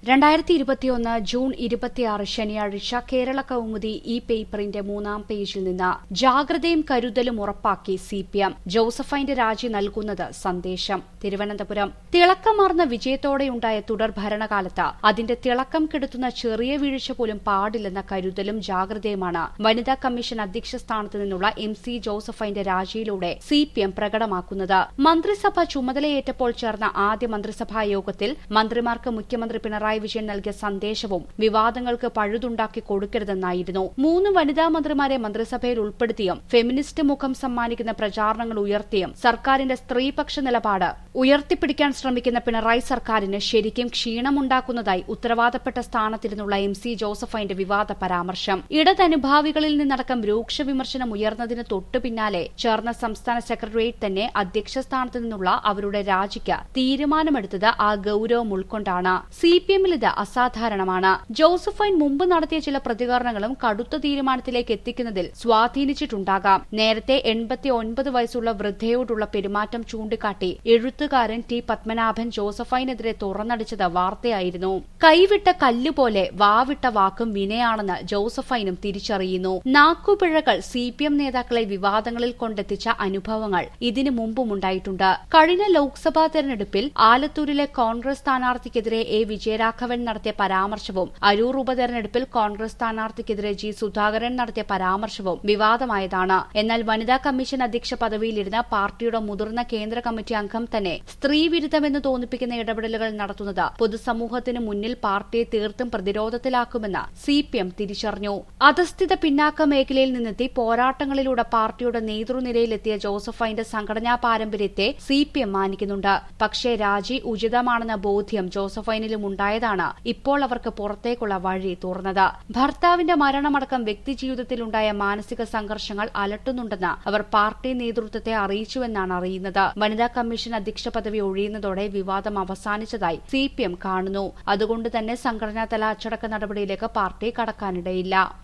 രണ്ടായിരത്തി ഇരുപത്തിയൊന്ന് ജൂൺ ഇരുപത്തിയാറ് ശനിയാഴ്ച കേരള കൗമുദി ഈ പേപ്പറിന്റെ മൂന്നാം പേജിൽ നിന്ന് ജാഗ്രതയും കരുതലും ഉറപ്പാക്കി സി പി എം ജോസഫൈന്റെ രാജി നൽകുന്നത് സന്ദേശം തിരുവനന്തപുരം തിളക്കമാർന്ന വിജയത്തോടെയുണ്ടായ തുടർ ഭരണകാലത്ത് അതിന്റെ തിളക്കം കെടുത്തുന്ന ചെറിയ വീഴ്ച പോലും പാടില്ലെന്ന കരുതലും ജാഗ്രതയുമാണ് വനിതാ കമ്മീഷൻ അധ്യക്ഷ സ്ഥാനത്ത് നിന്നുള്ള എം സി ജോസഫൈന്റെ രാജിയിലൂടെ സി പി എം പ്രകടമാക്കുന്നത് മന്ത്രിസഭ ചുമതലയേറ്റപ്പോൾ ചേർന്ന ആദ്യ മന്ത്രിസഭാ യോഗത്തിൽ മന്ത്രിമാർക്ക് മുഖ്യമന്ത്രി പിണറായി വിജയൻ നൽകിയ സന്ദേശവും വിവാദങ്ങൾക്ക് പഴുതുണ്ടാക്കി കൊടുക്കരുതെന്നായിരുന്നു മൂന്ന് വനിതാ മന്ത്രിമാരെ മന്ത്രിസഭയിൽ ഉൾപ്പെടുത്തിയും ഫെമിനിസ്റ്റ് മുഖം സമ്മാനിക്കുന്ന പ്രചാരണങ്ങൾ ഉയർത്തിയും സർക്കാരിന്റെ സ്ത്രീപക്ഷ നിലപാട് ഉയർത്തിപ്പിടിക്കാൻ ശ്രമിക്കുന്ന പിണറായി സർക്കാരിന് ശരിക്കും ക്ഷീണമുണ്ടാക്കുന്നതായി ഉത്തരവാദപ്പെട്ട സ്ഥാനത്തിരുന്നുള്ള എം സി ജോസഫൈന്റെ വിവാദ പരാമർശം ഇടതനുഭാവികളിൽ നിന്നടക്കം രൂക്ഷ വിമർശനം ഉയർന്നതിന് തൊട്ടു പിന്നാലെ ചേർന്ന സംസ്ഥാന സെക്രട്ടേറിയറ്റ് തന്നെ അധ്യക്ഷ സ്ഥാനത്ത് നിന്നുള്ള അവരുടെ രാജിക്ക് തീരുമാനമെടുത്തത് ആ ഗൌരവം ഉൾക്കൊണ്ടാണ് സി പി എമ്മിൽ ഇത് അസാധാരണമാണ് ജോസഫൈൻ മുമ്പ് നടത്തിയ ചില പ്രതികരണങ്ങളും കടുത്ത തീരുമാനത്തിലേക്ക് എത്തിക്കുന്നതിൽ സ്വാധീനിച്ചിട്ടുണ്ടാകാം നേരത്തെ എൺപത്തി ഒൻപത് വയസ്സുള്ള വൃദ്ധയോടുള്ള പെരുമാറ്റം ചൂണ്ടിക്കാട്ടി എഴുത്തുകാരൻ ടി പത്മനാഭൻ ജോസഫൈനെതിരെ തുറന്നടിച്ചത് വാർത്തയായിരുന്നു കൈവിട്ട കല്ലുപോലെ വാവിട്ട വാക്കും വിനയാണെന്ന് ജോസഫൈനും തിരിച്ചറിയുന്നു നാക്കുപിഴകൾ സി പി എം നേതാക്കളെ വിവാദങ്ങളിൽ കൊണ്ടെത്തിച്ച അനുഭവങ്ങൾ ഇതിനു മുമ്പുമുണ്ടായിട്ടുണ്ട് കഴിഞ്ഞ ലോക്സഭാ തെരഞ്ഞെടുപ്പിൽ ആലത്തൂരിലെ കോൺഗ്രസ് സ്ഥാനാർത്ഥിക്കെതിരെ എ വിജയരാഘവൻ നടത്തിയ പരാമർശവും അരൂർ ഉപതെരഞ്ഞെടുപ്പിൽ കോൺഗ്രസ് സ്ഥാനാർത്ഥിക്കെതിരെ ജി സുധാകരൻ നടത്തിയ പരാമർശവും വിവാദമായതാണ് എന്നാൽ വനിതാ കമ്മീഷൻ അധ്യക്ഷ പദവിയിലിരുന്ന പാർട്ടിയുടെ മുതിർന്ന കേന്ദ്ര കമ്മിറ്റി അംഗം തന്നെ സ്ത്രീവിരുദ്ധമെന്ന് തോന്നിപ്പിക്കുന്ന ഇടപെടലുകൾ നടത്തുന്നത് പൊതുസമൂഹത്തിന് മുന്നിൽ പാർട്ടിയെ തീർത്തും പ്രതിരോധത്തിലാക്കുമെന്ന് സി പി എം തിരിച്ചറിഞ്ഞു അധസ്ഥിത പിന്നാക്ക മേഖലയിൽ നിന്നെത്തി പോരാട്ടങ്ങളിലൂടെ പാർട്ടിയുടെ നേതൃനിരയിലെത്തിയ ജോസഫൈന്റെ സംഘടനാ പാരമ്പര്യത്തെ സി പി എം മാനിക്കുന്നുണ്ട് പക്ഷേ രാജി ഉചിതമാണെന്ന ബോധ്യം ജോസഫൈനിലും ഉണ്ടായതാണ് ഇപ്പോൾ അവർക്ക് പുറത്തേക്കുള്ള വഴി തുറന്നത് ഭർത്താവിന്റെ മരണമടക്കം വ്യക്തിജീവിതത്തിലുണ്ടായ മാനസിക സംഘർഷങ്ങൾ അലട്ടുന്നുണ്ടെന്ന് അവർ പാർട്ടി നേതൃത്വത്തെ അറിയിച്ചുവെന്നാണ് അറിയുന്നത് വനിതാ കമ്മീഷൻ അധ്യക്ഷ പദവി ഒഴിയുന്നതോടെ വിവാദം അവസാനിച്ചതായി സി പി എം കാണുന്നു അതുകൊണ്ട് തന്നെ സംഘടനാതല അച്ചടക്ക നടപടിയിലേക്ക് പാർട്ടി കടക്കാനിടയില്ല